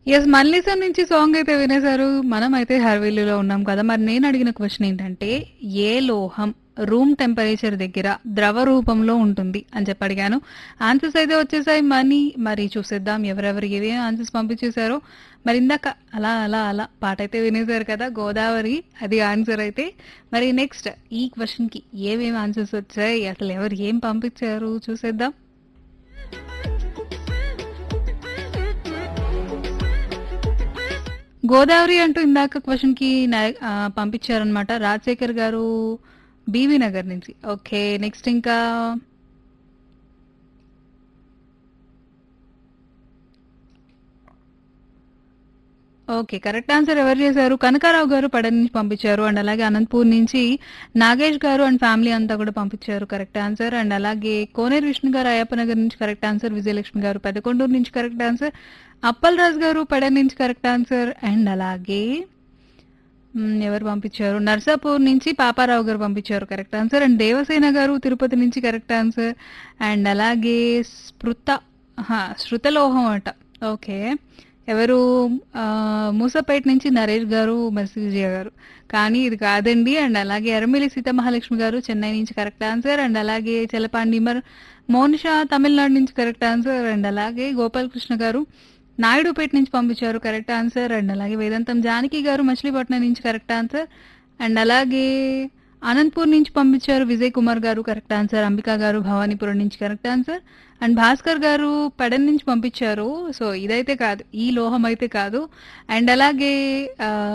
Yes. 'మల్లీసం' నుంచి song అయితే వినేశారు. మనమైతే 'హర్విల్లు'లో ఉన్నాం కదా! మరి నేను అడిగిన క్వెషన్ ఏంటంటే, ఏ లోహం రూమ్ టెంపరేచర్ దగ్గర ద్రవ రూపంలో ఉంటుంది అని చెప్పి అడిగాను. ఆన్సర్స్ అయితే వచ్చేసాయి మనీ. మరి చూసేద్దాం ఎవరెవరు ఏవేం ఆన్సర్స్ పంపించేశారో. మరి ఇందాక అలా అలా అలా పాటైతే వినేశారు కదా! 'గోదావరి' అది ఆన్సర్ అయితే. మరి నెక్స్ట్ ఈ క్వెషన్‌కి ఏవేమి ఆన్సర్స్ వచ్చాయి? అసలు ఎవరు ఏం పంపించారు చూసేద్దాం. గోదావరి అంటూ ఇందాక క్వెషన్‌కి నై ఆహ్, పంపించారనమాట. రాజశేఖర్ గారు బీవీ నగర్ నుంచి. ఓకే. నెక్స్ట్ ఇంకా ఓకే. కరెక్ట్ ఆన్సర్ ఎవరు చేశారు? కనకారావు గారు పడన్ నుంచి పంపించారు. అండ్ అలాగే అనంతపూర్ నుంచి నాగేష్ గారు అండ్ ఫ్యామిలీ అంతా కూడా పంపించారు కరెక్ట్ ఆన్సర్. అండ్ అలాగే కోనేరు విష్ణు గారు అయ్యప్ప నగర్ నుంచి కరెక్ట్ ఆన్సర్. విజయలక్ష్మి గారు పెదకొండూరు నుంచి కరెక్ట్ ఆన్సర్. అప్పలరాజు గారు పెడన్ నుంచి కరెక్ట్ ఆన్సర్. అండ్ అలాగే హ్మ్. ఎవరు పంపించారు? నర్సాపూర్ నుంచి పాపారావు గారు పంపించారు కరెక్ట్ ఆన్సర్. అండ్ దేవసేన గారు తిరుపతి నుంచి కరెక్ట్ ఆన్సర్. అండ్ అలాగే స్పృత అహా! శృతలోహం అట. ఓకే. ఎవరు ఆహ్, మూసాపేట నుంచి నరేష్ గారు, మెర్సివిజయ గారు. కానీ ఇది కాదండి. అండ్ అలాగే ఎర్రమిల్లి సీతామహాలక్ష్మి గారు చెన్నై నుంచి కరెక్ట్ ఆన్సర్. అండ్ అలాగే చెలపాండి మర్ మోనిషా తమిళనాడు నుంచి కరెక్ట్ ఆన్సర్. అండ్ అలాగే గోపాలకృష్ణ గారు నాయుడుపేట నుంచి పంపించారు కరెక్ట్ ఆన్సర్. అండ్ అలాగే వేదాంతం జానకి గారు మచిలీపట్నం నుంచి కరెక్ట్ ఆన్సర్. అండ్ అలాగే అనంతపూర్ నుంచి పంపించారు విజయ్ కుమార్ గారు కరెక్ట్ ఆన్సర్. అంబిక గారు భవానీపురం నుంచి కరెక్ట్ ఆన్సర్. అండ్ భాస్కర్ గారు పెడన్ నుంచి పంపించారు. సో ఇదైతే కాదు. ఈ లోహం అయితే కాదు. అండ్ అలాగే ఆహ్